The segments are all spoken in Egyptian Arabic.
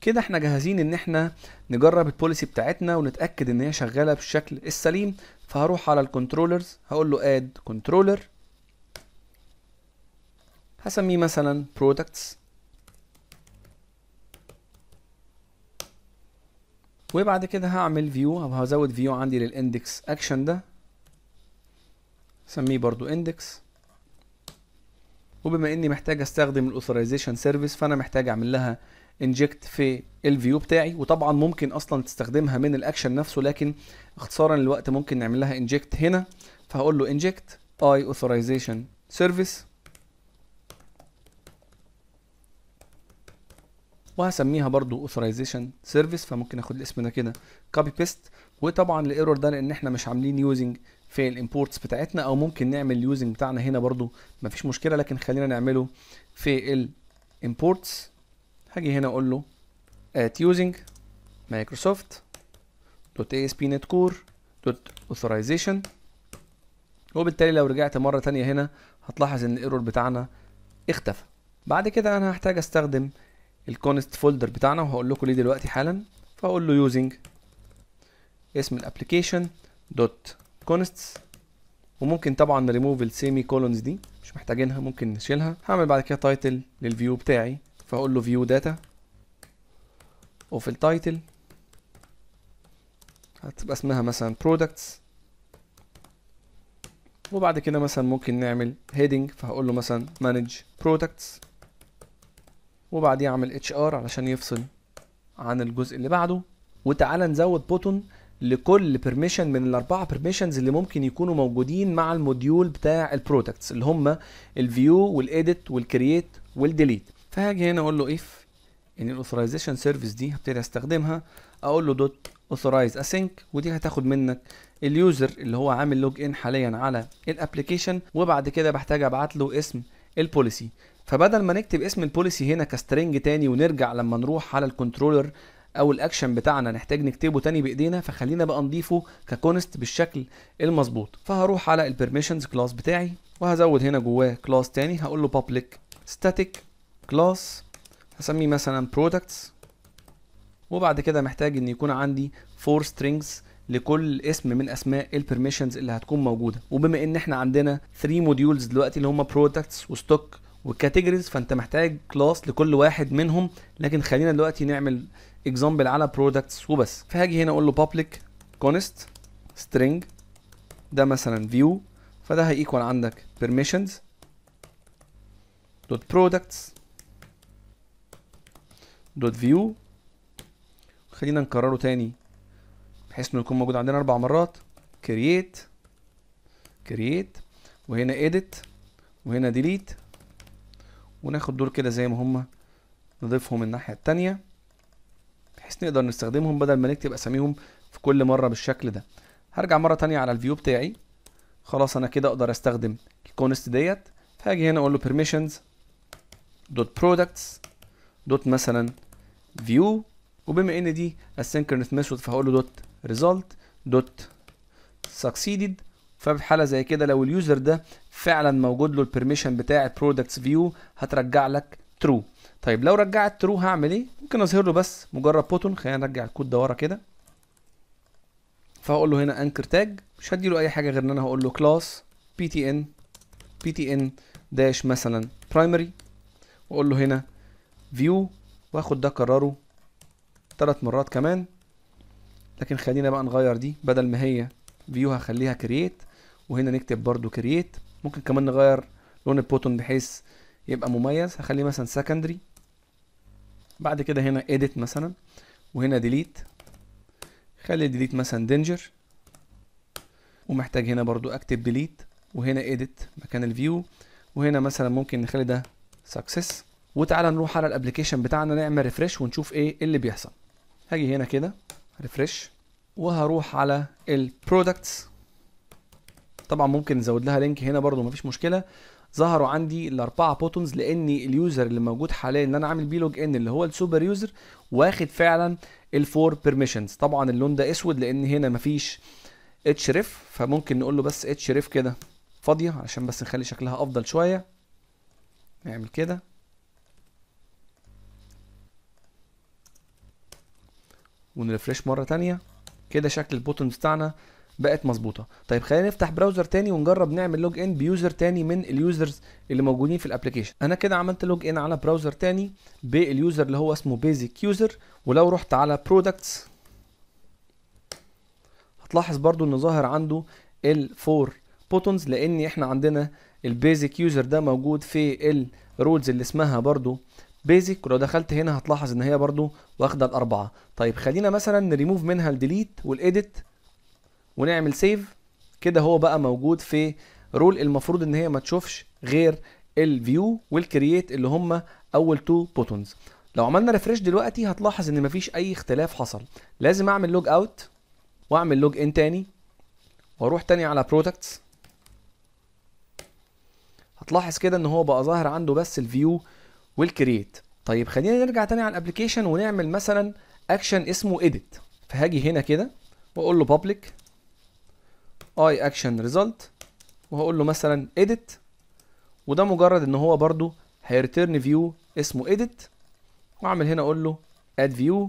كده احنا جاهزين ان احنا نجرب البوليسي بتاعتنا ونتاكد ان هي شغاله بالشكل السليم فهروح على الكنترولرز هقول له اد كنترولر هسميه مثلا products وبعد كده هعمل فيو او هزود فيو عندي للاندكس اكشن ده سميه برضو اندكس وبما اني محتاج استخدم الاوثرايزيشن سيرفيس فانا محتاج اعمل لها انجكت في الفيو بتاعي وطبعا ممكن اصلا تستخدمها من الاكشن نفسه لكن اختصارا للوقت ممكن نعمل لها انجكت هنا فهقول له انجكت اي اوثرايزيشن سيرفيس وهسميها برضو authorization service فممكن اخد الاسم ده كده copy paste وطبعا الايرور ده لان احنا مش عاملين يوزنج في الامبورتس بتاعتنا او ممكن نعمل اليوزنج بتاعنا هنا برضو مفيش مشكله لكن خلينا نعمله في الامبورتس هاجي هنا اقول له at using microsoft .asp.net core .authorization وبالتالي لو رجعت مره تانية هنا هتلاحظ ان الايرور بتاعنا اختفى بعد كده انا هحتاج استخدم الكونست فولدر بتاعنا وهقول لكم ليه دلوقتي حالا فاقول له يوزنج اسم الابلكيشن دوت كونستس وممكن طبعا نريموف السيمي كولونز دي مش محتاجينها ممكن نشيلها هعمل بعد كده تايتل للفيو بتاعي فاقول له فيو داتا وفي التايتل هتبقى اسمها مثلا products وبعد كده مثلا ممكن نعمل heading فهقول له مثلا manage products وبعديه اعمل اتش ار علشان يفصل عن الجزء اللي بعده وتعالى نزود بوتون لكل بيرميشن من الاربعه بيرميشنز اللي ممكن يكونوا موجودين مع الموديول بتاع البرودكتس اللي هم الفيو والايديت والكرييت والديليت فهاجي هنا اقول له اف ان الاوثرايزيشن سيرفيس دي هبتدي استخدمها اقول له دوت اوثرايز اسync ودي هتاخد منك اليوزر اللي هو عامل لوج ان حاليا على الابلكيشن وبعد كده بحتاج ابعت له اسم البوليسي فبدل ما نكتب اسم البوليسي هنا كسترنج تاني ونرجع لما نروح على الكنترولر او الاكشن بتاعنا نحتاج نكتبه تاني بايدينا فخلينا بقى نضيفه ككونست بالشكل المظبوط فهروح على البرميشنز كلاس بتاعي وهزود هنا جواه كلاس تاني هقول له public static class هسميه مثلا products وبعد كده محتاج ان يكون عندي 4 strings لكل اسم من اسماء البرميشنز اللي هتكون موجوده وبما ان احنا عندنا 3 موديولز دلوقتي اللي هم products وستوك والكاتيجوريز فانت محتاج كلاس لكل واحد منهم لكن خلينا دلوقتي نعمل اكزامبل على برودكتس وبس فهاجي هنا اقول له public const string ده مثلا view فده هيكوال عندك permissions dot products dot view خلينا نكرره تاني بحيث انه يكون موجود عندنا اربع مرات create create وهنا edit وهنا delete وناخد دول كده زي ما هما نضيفهم الناحية التانية بحيث نقدر نستخدمهم بدل ما نكتب اساميهم في كل مرة بالشكل ده هرجع مرة تانية على الفيو بتاعي خلاص انا كده اقدر استخدم الكونست ديت فهاجي هنا اقول له permissions dot products dot مثلا view وبما ان دي asynchronous method فهقول له dot result dot succeeded ففي حاله زي كده لو اليوزر ده فعلا موجود له البرميشن بتاع البرودكتس فيو هترجع لك ترو طيب لو رجعت ترو هعمل ايه ممكن اظهر له بس مجرد بوتون خلينا نرجع الكود ده ورا كده فهقول له هنا انكر تاج مش هدي له اي حاجه غير ان انا هقول له كلاس بي تي ان بي تي ان داش مثلا برايمري واقول له هنا فيو واخد ده كرره ثلاث مرات كمان لكن خلينا بقى نغير دي بدل ما هي فيو هخليها كرييت وهنا نكتب برضو كرييت ممكن كمان نغير لون البوتون بحيث يبقى مميز هخليه مثلا سكندري بعد كده هنا edit مثلا وهنا delete خلي delete مثلا danger ومحتاج هنا برضو اكتب delete وهنا edit مكان الفيو وهنا مثلا ممكن نخلي ده success وتعالى نروح على الابلكيشن بتاعنا نعمل ريفرش ونشوف ايه اللي بيحصل هاجي هنا كده ريفرش وهروح على البرودكتس طبعا ممكن نزود لها لينك هنا برضو مفيش مشكله ظهروا عندي الاربعه بوتونز لان اليوزر اللي موجود حاليا اللي انا عامل بيه لوج ان اللي هو السوبر يوزر واخد فعلا الفور بيرميشنز طبعا اللون ده اسود لان هنا مفيش اتش ريف فممكن نقول له بس اتش ريف كده فاضيه عشان بس نخلي شكلها افضل شويه نعمل كده ونرفرش مره تانية كده شكل البوتنز بتاعنا بقت مظبوطه طيب خلينا نفتح براوزر تاني ونجرب نعمل لوج ان بيوزر تاني من اليوزرز اللي موجودين في الابلكيشن انا كده عملت لوج ان على براوزر تاني باليوزر اللي هو اسمه بيزك يوزر ولو رحت على برودكتس هتلاحظ برضو ان ظاهر عنده الفور بوتونز لان احنا عندنا البيزك يوزر ده موجود في الرولز اللي اسمها برضو بيزك ولو دخلت هنا هتلاحظ ان هي برضو واخده الاربعه طيب خلينا مثلا نريموف منها الديليت والاديت ونعمل سيف كده هو بقى موجود في رول المفروض ان هي ما تشوفش غير الفيو والكرييت اللي هم اول تو بوتونز لو عملنا ريفرش دلوقتي هتلاحظ ان مفيش اي اختلاف حصل لازم اعمل لوج اوت واعمل لوج ان تاني واروح تاني على برودكتس هتلاحظ كده ان هو بقى ظاهر عنده بس الفيو والكرييت طيب خلينا نرجع تاني على الابلكيشن ونعمل مثلا اكشن اسمه edit فهاجي هنا كده واقول له public i action result وهقول له مثلا edit وده مجرد ان هو برضو هيرترن فيو اسمه edit واعمل هنا اقول له add view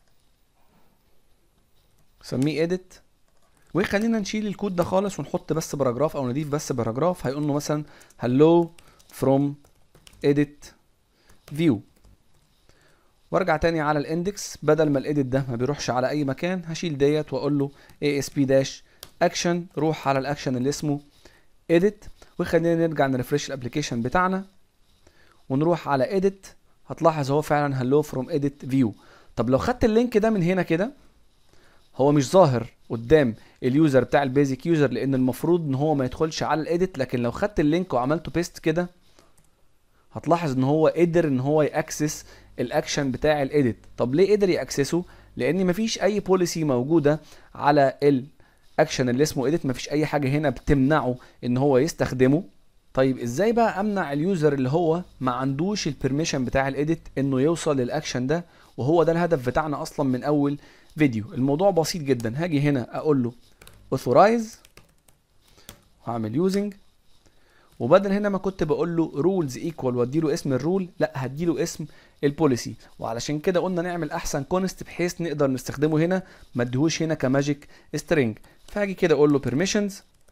سميه edit وخلينا نشيل الكود ده خالص ونحط بس باراجراف او نضيف بس باراجراف هيقول له مثلا hello from edit view وارجع تاني على الاندكس بدل ما الايديت ده ما بيروحش على اي مكان هشيل ديت واقول له asp داش اكشن روح على الاكشن اللي اسمه edit وخلينا نرجع نرفرش الابلكيشن بتاعنا ونروح على edit هتلاحظ هو فعلا hello from edit view طب لو خدت اللينك ده من هنا كده هو مش ظاهر قدام اليوزر بتاع البيزك يوزر لان المفروض ان هو ما يدخلش على الايديت لكن لو خدت اللينك وعملته بيست كده هتلاحظ ان هو قدر ان هو ياكسس الاكشن بتاع الايديت طب ليه قدر ياكسسه لان مفيش اي بوليسي موجوده على الاكشن اللي اسمه ايديت مفيش اي حاجه هنا بتمنعه ان هو يستخدمه طيب ازاي بقى امنع اليوزر اللي هو ما عندوش البرميشن بتاع الايديت انه يوصل للاكشن ده وهو ده الهدف بتاعنا اصلا من اول فيديو الموضوع بسيط جدا هاجي هنا اقول له authorize هعمل using وبدل هنا ما كنت بقول له رولز ايكوال وادي له اسم الرول لا هدي له اسم البوليسي وعلشان كده قلنا نعمل احسن كونست بحيث نقدر نستخدمه هنا ما اديهوش هنا كماجيك سترينج فهاجي كده اقول له permissions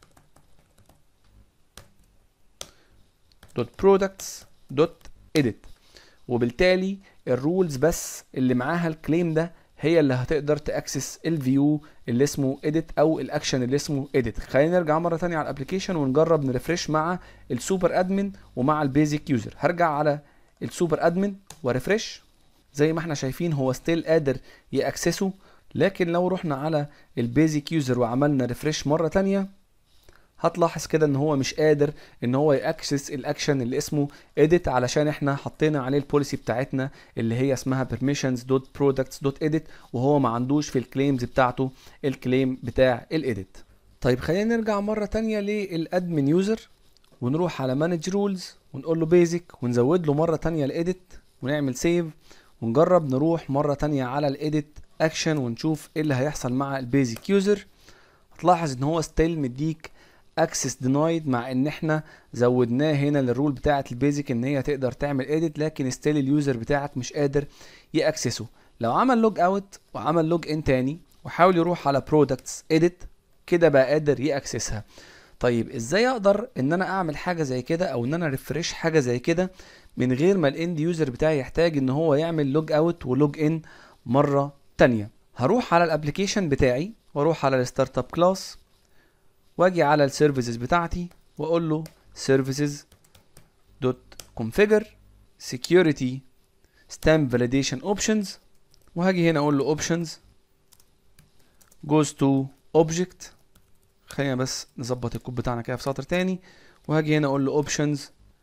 دوت برودكتس دوت edit وبالتالي الرولز بس اللي معاها الكليم ده هي اللي هتقدر تاكسس الفيو اللي اسمه edit او الاكشن اللي اسمه edit خلينا نرجع مره ثانيه على الابلكيشن ونجرب نرفرش مع السوبر ادمن ومع البيزك يوزر هرجع على السوبر ادمن وريفرش زي ما احنا شايفين هو ستيل قادر ياكسسه لكن لو رحنا على البيزك يوزر وعملنا ريفرش مره ثانيه هتلاحظ كده ان هو مش قادر ان هو ياكسس الاكشن اللي اسمه edit علشان احنا حطينا عليه البوليسي بتاعتنا اللي هي اسمها permissions.products.edit وهو ما عندوش في الكليمز بتاعته الكليم بتاع الاديت طيب خلينا نرجع مرة تانية للادمن يوزر ونروح على مانج رولز ونقول له بيزك ونزود له مرة تانية الاديت ونعمل سيف ونجرب نروح مرة تانية على الاديت اكشن ونشوف ايه اللي هيحصل مع البيزك يوزر هتلاحظ ان هو ستيل مديك اكسس دينايد مع ان احنا زودناه هنا للرول بتاعه البيزك ان هي تقدر تعمل اديت لكن ستيل اليوزر بتاعك مش قادر ياكسسه لو عمل لوج اوت وعمل لوج ان تاني وحاول يروح على برودكتس اديت كده بقى قادر ياكسسها طيب ازاي اقدر ان انا اعمل حاجه زي كده او ان انا ريفرش حاجه زي كده من غير ما الاند يوزر بتاعي يحتاج ان هو يعمل لوج اوت ولوج ان مره تانية هروح على الابلكيشن بتاعي واروح على الستارت اب كلاس واجي على السيرفيسز بتاعتي واقول له services دوت configure security stamp validation options وهاجي هنا اقول له options goes to object خلينا بس نظبط الكود بتاعنا كده في سطر تاني وهاجي هنا اقول له options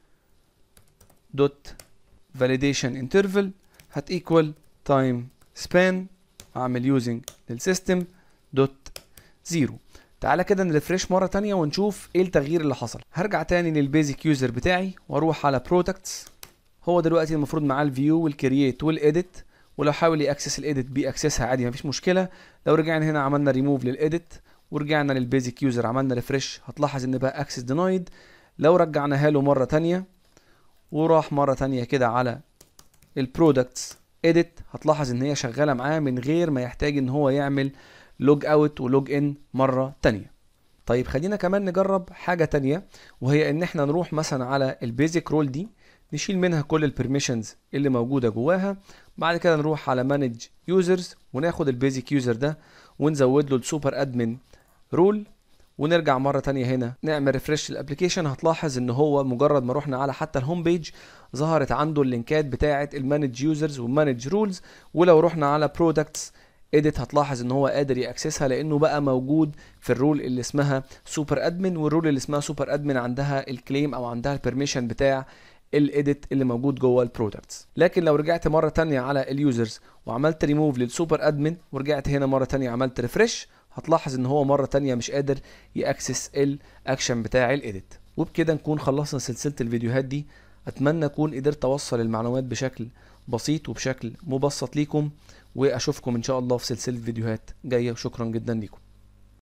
دوت validation interval هت equal time span اعمل using للسيستم دوت زيرو تعالى كده نرفرش مره تانية ونشوف ايه التغيير اللي حصل هرجع تاني للبيزك يوزر بتاعي واروح على برودكتس هو دلوقتي المفروض معاه الفيو والكرييت والاديت ولو حاول ياكسس الاديت بيأكسسها عادي مفيش مشكله لو رجعنا هنا عملنا ريموف للاديت ورجعنا للبيزك يوزر عملنا ريفرش هتلاحظ ان بقى اكسس دينايد لو رجعناها له مره تانية وراح مره تانية كده على البرودكتس اديت هتلاحظ ان هي شغاله معاه من غير ما يحتاج ان هو يعمل لوج اوت ولوج ان مره تانية طيب خلينا كمان نجرب حاجه تانية وهي ان احنا نروح مثلا على البيزك رول دي نشيل منها كل البرميشنز اللي موجوده جواها بعد كده نروح على مانج يوزرز وناخد البيزك يوزر ده ونزود له السوبر ادمن رول ونرجع مرة تانية هنا نعمل ريفرش الابلكيشن هتلاحظ ان هو مجرد ما رحنا على حتى الهوم بيج ظهرت عنده اللينكات بتاعة المانج يوزرز والمانج رولز ولو رحنا على برودكتس اديت هتلاحظ ان هو قادر ياكسسها لانه بقى موجود في الرول اللي اسمها سوبر ادمن والرول اللي اسمها سوبر ادمن عندها الكليم او عندها البرميشن بتاع الايديت اللي موجود جوه البرودكتس لكن لو رجعت مره تانية على اليوزرز وعملت ريموف للسوبر ادمن ورجعت هنا مره تانية عملت ريفرش هتلاحظ ان هو مره تانية مش قادر ياكسس الاكشن بتاع الايديت وبكده نكون خلصنا سلسله الفيديوهات دي اتمنى اكون قدرت اوصل المعلومات بشكل بسيط وبشكل مبسط ليكم واشوفكم ان شاء الله في سلسله فيديوهات جايه وشكرا جدا ليكم